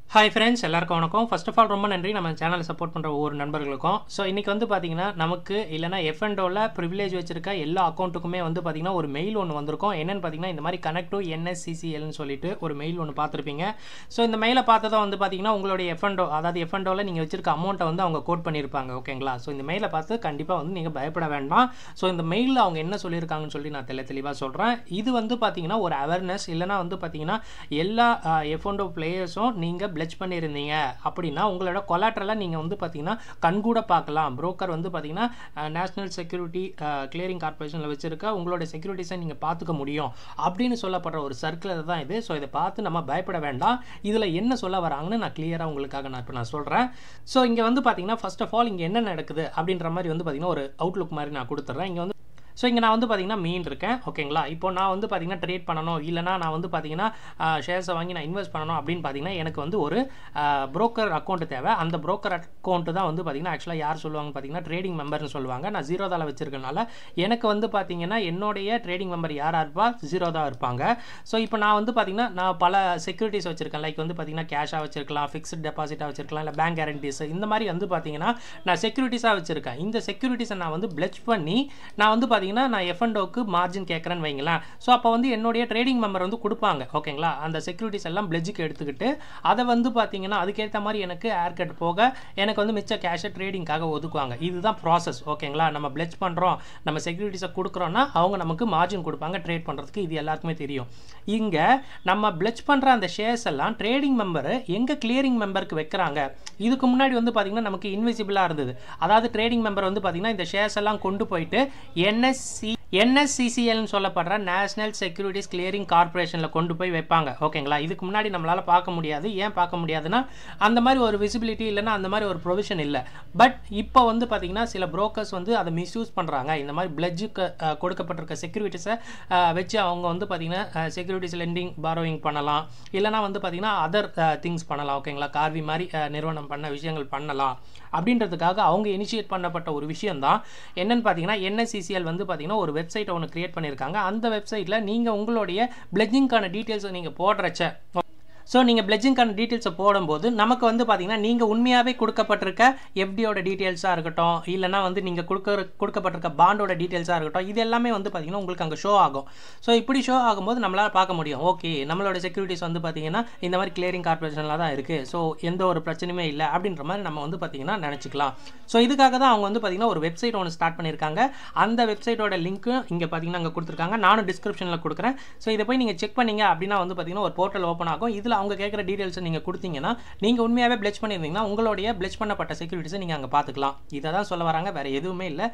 hi friends எல்லாருக்கும் வணக்கம் first of all ரொம்ப நன்றி நம்ம சேனலை சப்போர்ட் பண்ணுற ஒவ்வொரு நண்பர்களுக்கும் ஸோ இன்றைக்கி வந்து பார்த்தீங்கன்னா நமக்கு இல்லைனா எஃப்என்டோவில் ப்ரிவிலேஜ் வச்சிருக்க எல்லா அக்கௌண்ட்டுக்குமே வந்து பார்த்தீங்கன்னா ஒரு மெயில் ஒன்று வந்திருக்கும் என்னென்னு பார்த்தீங்கன்னா இந்த மாதிரி கனெக்ட் டு என்எஸ்சிசிஎல்னு சொல்லிட்டு ஒரு மெயில் ஒன்று பார்த்துருப்பீங்க ஸோ இந்த மெயிலை பார்த்ததும் வந்து பார்த்தீங்கன்னா உங்களுடைய எஃப்என்டோ அதாவது எஃப்என்டோவில் நீங்கள் வச்சிருக்க அமௌண்ட்டை வந்து அவங்க கோட் பண்ணியிருப்பாங்க ஓகேங்களா ஸோ இந்த மெயிலை பார்த்து கண்டிப்பாக வந்து நீங்கள் பயப்பட வேண்டாம் ஸோ இந்த மெயிலில் அவங்க என்ன சொல்லியிருக்காங்கன்னு சொல்லி நான் தெளி தெளிவாக சொல்கிறேன் இது வந்து பார்த்தீங்கன்னா ஒரு அவேர்னஸ் இல்லைனா வந்து பார்த்தீங்கன்னா எல்லா எஃப்என்டோ பிளேயர்ஸும் நீங்கள் பிளெச் பண்ணியிருந்தீங்க அப்படின்னா உங்களோட கொலாட்ரலாக நீங்கள் வந்து பார்த்தீங்கன்னா கண்கூட பார்க்கலாம் புரோக்கர் வந்து பார்த்தீங்கன்னா நேஷனல் செக்யூரிட்டி கிளியரிங் கார்பரேஷனில் வச்சிருக்க உங்களோட செக்யூரிட்டிஸை நீங்கள் பார்த்துக்க முடியும் அப்படின்னு சொல்லப்படுற ஒரு சர்க்குலர் தான் இது ஸோ இதை பார்த்து நம்ம பயப்பட வேண்டாம் இதில் என்ன சொல்ல வராங்கன்னு நான் கிளியராக உங்களுக்காக நான் இப்போ நான் சொல்கிறேன் ஸோ இங்கே வந்து பார்த்தீங்கன்னா ஃபர்ஸ்ட் ஆஃப் ஆல் இங்கே என்ன நடக்குது அப்படின்ற மாதிரி வந்து பார்த்தீங்கன்னா ஒரு அவுட்லுக் மாதிரி நான் கொடுத்துட்றேன் இங்கே வந்து ஸோ இங்கே நான் வந்து பார்த்தீங்கன்னா மீன் இருக்கேன் ஓகேங்களா இப்போ நான் வந்து பார்த்தீங்கன்னா ட்ரேட் பண்ணணும் இல்லைனா நான் வந்து பார்த்தீங்கன்னா ஷேர்ஸை வாங்கி நான் இன்வெஸ்ட் பண்ணணும் அப்படின்னு பார்த்தீங்கன்னா எனக்கு வந்து ஒரு ப்ரோக்கர் அக்கௌண்ட் தேவை அந்த ப்ரோக்கர் அக்கௌண்ட்டு தான் வந்து பார்த்தீங்கன்னா ஆக்சுவலாக யார் சொல்லுவாங்க பார்த்தீங்கன்னா ட்ரேடிங் மெம்பர்னு சொல்லுவாங்க நான் ஜீரோ தால வச்சிருக்கனால எனக்கு வந்து பார்த்தீங்கன்னா என்னுடைய ட்ரேடிங் மெம்பர் யாராக இருப்பா ஜீரோ தான் இருப்பாங்க ஸோ இப்போ நான் வந்து பார்த்தீங்கன்னா நான் பல செக்யூரிட்டிஸ் வச்சிருக்கேன் லைக் வந்து பார்த்தீங்கன்னா கேஷாக வச்சிருக்கலாம் ஃபிக்ஸ்ட் டெபாசிட்டாக வச்சிருக்கலாம் இல்லை பேங்க் கேரண்டிஸ் இந்த மாதிரி வந்து பார்த்தீங்கன்னா நான் செக்யூரிட்டிஸாக வச்சிருக்கேன் இந்த செக்யூரிட்டிஸை நான் வந்து பிளெச் பண்ணி நான் வந்து பார்த்தீங்கன்னா நான் எஃப்என்டோக்கு மார்ஜின் கேட்குறேன்னு வைங்களேன் ஸோ அப்போ வந்து என்னுடைய ட்ரேடிங் மெம்பர் வந்து கொடுப்பாங்க ஓகேங்களா அந்த செக்யூரிட்டிஸ் எல்லாம் பிளெஜுக்கு எடுத்துக்கிட்டு அதை வந்து பார்த்தீங்கன்னா அதுக்கேற்ற மாதிரி எனக்கு ஏர் கட் போக எனக்கு வந்து மிச்ச கேஷை ட்ரேடிங்காக ஒதுக்குவாங்க இதுதான் ப்ராசஸ் ஓகேங்களா நம்ம பிளெச் பண்ணுறோம் நம்ம செக்யூரிட்டிஸை கொடுக்குறோன்னா அவங்க நமக்கு மார்ஜின் கொடுப்பாங்க ட்ரேட் பண்ணுறதுக்கு இது எல்லாருக்குமே தெரியும் இங்கே நம்ம பிளெச் பண்ணுற அந்த ஷேர்ஸ் எல்லாம் ட்ரேடிங் மெம்பர் எங்கே கிளியரிங் மெம்பருக்கு வைக்கிறாங்க இதுக்கு முன்னாடி வந்து பார்த்தீங்கன்னா நமக்கு இன்விசிபிளாக இருந்தது அதாவது ட்ரேடிங் மெம்பர் வந்து பார்த்தீங்கன்னா இந்த ஷேர்ஸ் எல்லாம் கொண்டு போயிட்டு என்எஸ்சி என்எஸ்சிசிஎல்னு சொல்லப்படுற நேஷனல் செக்யூரிட்டிஸ் கிளியரிங் கார்பரேஷனில் கொண்டு போய் வைப்பாங்க ஓகேங்களா இதுக்கு முன்னாடி நம்மளால் பார்க்க முடியாது ஏன் பார்க்க முடியாதுன்னா அந்த மாதிரி ஒரு விசிபிலிட்டி இல்லைன்னா அந்த மாதிரி ஒரு ப்ரொவிஷன் இல்லை பட் இப்போ வந்து பார்த்தீங்கன்னா சில புரோக்கர்ஸ் வந்து அதை மிஸ்யூஸ் பண்ணுறாங்க இந்த மாதிரி பிளட்ஜுக்கு கொடுக்கப்பட்டிருக்க செக்யூரிட்டிஸை வச்சு அவங்க வந்து பார்த்தீங்கன்னா செக்யூரிட்டிஸ் லெண்டிங் பாரோயிங் பண்ணலாம் இல்லைனா வந்து பார்த்தீங்கன்னா அதர் திங்ஸ் பண்ணலாம் ஓகேங்களா கார்வி மாதிரி நிறுவனம் பண்ண விஷயங்கள் பண்ணலாம் அப்படின்றதுக்காக அவங்க இனிஷியேட் பண்ணப்பட்ட ஒரு விஷயம் தான் என்னன்னு பார்த்தீங்கன்னா என்எஸ்சிசிஎல் வந்து பார்த்தீங்கன்னா ஒரு வெப்சைட் ஒன்று கிரியேட் பண்ணியிருக்காங்க அந்த வெப்சைட்டில் நீங்கள் உங்களுடைய பிளட்ஜிங்கான டீட்டெயில்ஸை நீங்கள் போடுறச்ச ஸோ நீங்கள் பிளட்ஜிங்கான டீட்டெயில்ஸை போடும்போது நமக்கு வந்து பார்த்தீங்கன்னா நீங்கள் உண்மையாகவே கொடுக்கப்பட்டிருக்க எஃப்டியோட டீட்டெயில்ஸாக இருக்கட்டும் இல்லைனா வந்து நீங்கள் கொடுக்க கொடுக்கப்பட்டிருக்க பாண்டோட டீட்டெயில்ஸாக இருக்கட்டும் இது எல்லாமே வந்து பார்த்தீங்கன்னா உங்களுக்கு அங்கே ஷோ ஆகும் ஸோ இப்படி ஷோ ஆகும்போது நம்மளால் பார்க்க முடியும் ஓகே நம்மளோட செக்யூரிட்டிஸ் வந்து பார்த்தீங்கன்னா இந்த மாதிரி கிளியரிங் கார்பரேஷனில் தான் இருக்குது ஸோ எந்த ஒரு பிரச்சனையுமே இல்லை அப்படின்ற மாதிரி நம்ம வந்து பார்த்தீங்கன்னா நினச்சிக்கலாம் ஸோ இதுக்காக தான் அவங்க வந்து பார்த்தீங்கன்னா ஒரு வெப்சைட் ஒன்று ஸ்டார்ட் பண்ணியிருக்காங்க அந்த வெப்சைட்டோட லிங்க்கும் இங்கே பார்த்தீங்கன்னா அங்கே கொடுத்துருக்காங்க நானும் டிஸ்கிரிப்ஷனில் கொடுக்குறேன் ஸோ இதை போய் நீங்கள் செக் பண்ணீங்க அப்படின்னா வந்து பார்த்தீங்கன்னா ஒரு போர்ட்டல் ஓப்பன் ஆகும் இதில் அவங்க கேட்குற டீட்டெயில்ஸை நீங்கள் கொடுத்தீங்கன்னா நீங்கள் உண்மையாகவே பிளெச் பண்ணியிருந்தீங்கன்னா உங்களுடைய பிளெச் பண்ணப்பட்ட செக்யூரிட்டிஸை நீங்கள் அங்கே பார்த்துக்கலாம் இதை தான் சொல்ல வராங்க வேறு எதுவுமே இல்லை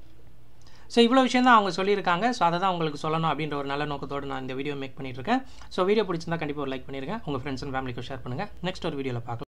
ஸோ இவ்வளோ விஷயம் தான் அவங்க சொல்லியிருக்காங்க ஸோ அதை தான் உங்களுக்கு சொல்லணும் அப்படின்ற ஒரு நல்ல நோக்கத்தோடு நான் இந்த வீடியோ மேக் பண்ணிட்டு இருக்கேன் ஸோ வீடியோ பிடிச்சிருந்தா கண்டிப்பாக ஒரு லைக் பண்ணிருங்க உங்கள் ஃப்ரெண்ட்ஸ் அண்ட் ஃபேமிலிக்கு ஷேர் பண்ணுங்கள் நெக்ஸ்ட் ஒரு வீடியோவில் பார்க்கலாம்